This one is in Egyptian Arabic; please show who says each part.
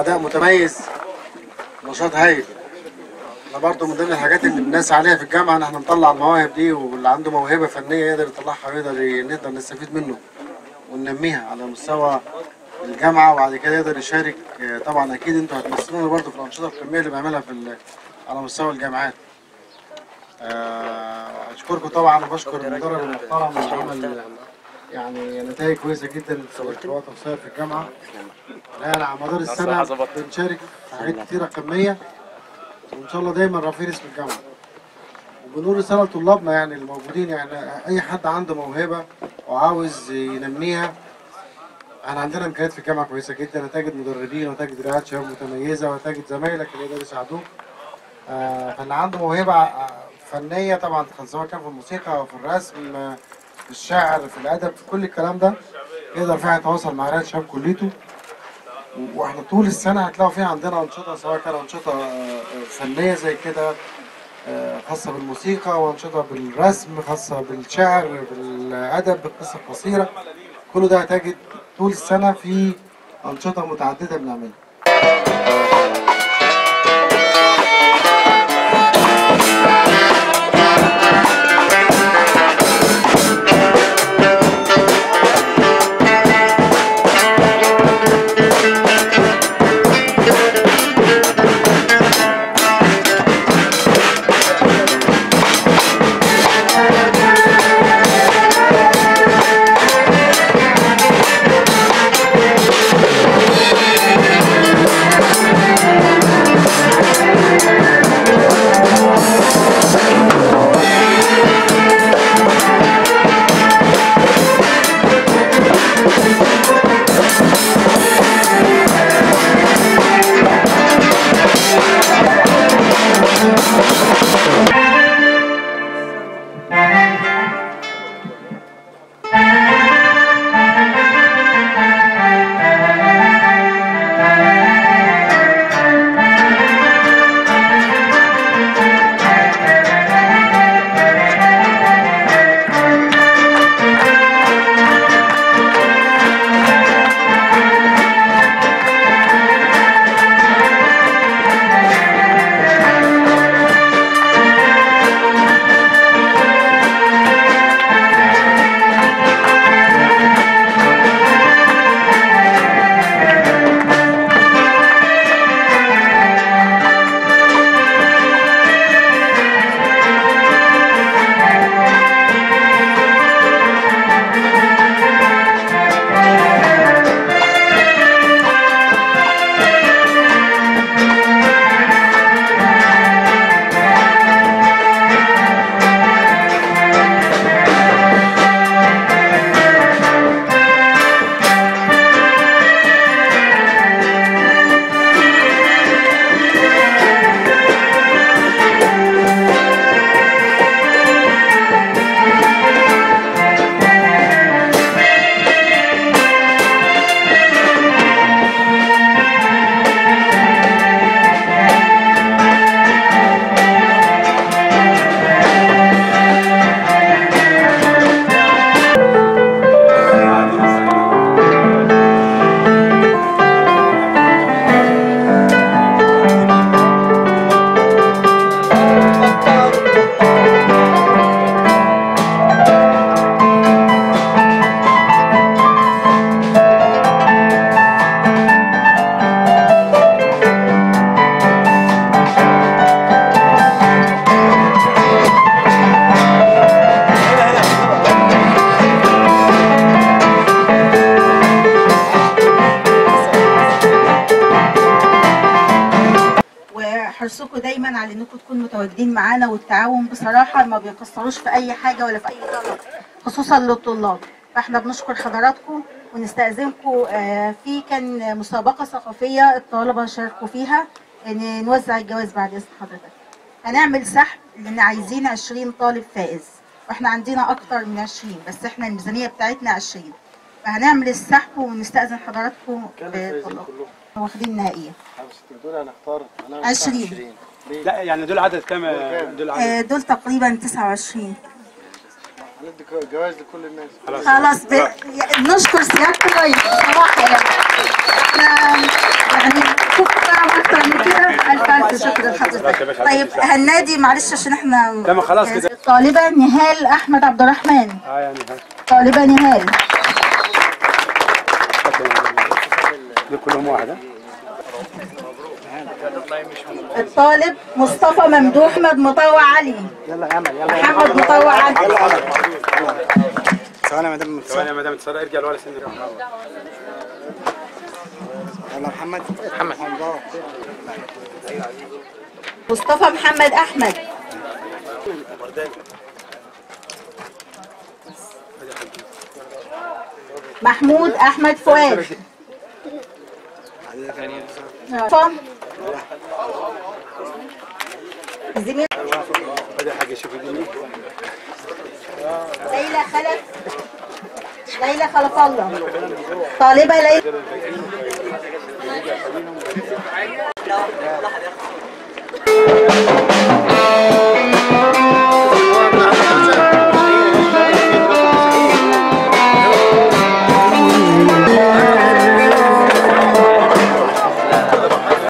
Speaker 1: اداء متميز نشاط هايل احنا برضه من ضمن الحاجات اللي الناس عليها في الجامعه ان احنا نطلع المواهب دي واللي عنده موهبه فنيه يقدر يطلعها ويقدر ي- نقدر نستفيد منه وننميها على مستوى الجامعه وبعد كده يقدر يشارك آه، طبعا اكيد انتوا هتمثلونا برضه في الانشطه القميه اللي بنعملها في ال- على مستوى الجامعات. آه، اشكركم طبعا وبشكر المدرب المحترم اللي عمل يعني نتائج كويسه جدا في وقت قصير في الجامعه. لا على مدار السنه بنشارك في حاجات كتيره قميه وان شاء الله دايما رافعين اسم الجامعه. وبنقول رساله لطلابنا يعني الموجودين يعني اي حد عنده موهبه وعاوز ينميها احنا عندنا امكانيات في الجامعه كويسه جدا هتجد مدربين وهتجد رعايات شباب متميزه وهتجد زمايلك اللي يقدروا يساعدوك آه، فاللي عنده موهبه آه، فنيه طبعا سواء كان في الموسيقى او في الرسم آه، في الشعر في الادب في كل الكلام ده يقدر فعلا يتواصل مع رعايه شباب كليته واحنا طول السنه هتلاقوا فيها عندنا انشطه سواء كان انشطه آه، آه، فنيه زي كده آه، خاصه بالموسيقى وانشطه بالرسم خاصه بالشعر بالادب بالقصه القصيره كل ده هتجد طول السنه في انشطه متعدده بنعملها
Speaker 2: وحرصكم دايما على انكم تكونوا متواجدين معانا والتعاون بصراحه ما بيقصروش في اي حاجه ولا في اي طلب خصوصا للطلاب فاحنا بنشكر حضراتكم ونستأذنكم آه، في كان مسابقه ثقافيه الطلبه شاركوا فيها ان نوزع الجوائز بعد اذن حضرتك هنعمل سحب لان عايزين 20 طالب فائز واحنا عندنا اكتر من 20 بس احنا الميزانيه بتاعتنا 20 فهنعمل السحب ونستأذن حضراتكم بالطلاب واخدين نهائيه
Speaker 1: دول هنختار
Speaker 2: 20
Speaker 3: لا يعني دول عدد كام دول عدد
Speaker 2: آه، دول تقريبا 29
Speaker 1: هندي جوائز لكل الناس
Speaker 2: خلاص ب... نشكر سيادة الرئيس صراحة يعني احنا يعني شوف كرم اكتر من كده الف الف شكر لحضرتك طيب هنادي معلش عشان احنا
Speaker 3: تمام، خلاص كده.
Speaker 2: الطالبة نهال احمد عبد الرحمن
Speaker 3: اه يعني ها
Speaker 2: طالبة نهال
Speaker 3: دول كلهم واحد ها
Speaker 2: الطالب مصطفى ممدوح احمد مطوع علي
Speaker 3: يلا يا عمل يلا
Speaker 2: محمد مطوع علي
Speaker 3: ثواني يا مدام ثواني يا مدام تسرع ارجع لورا سنة يلا محمد محمد
Speaker 2: مصطفى محمد احمد محمود احمد فؤاد فم زميل
Speaker 3: بدأ حاجة شوف الدنيا
Speaker 2: ليلى خلف ليلى خلف الله طالبة ليلى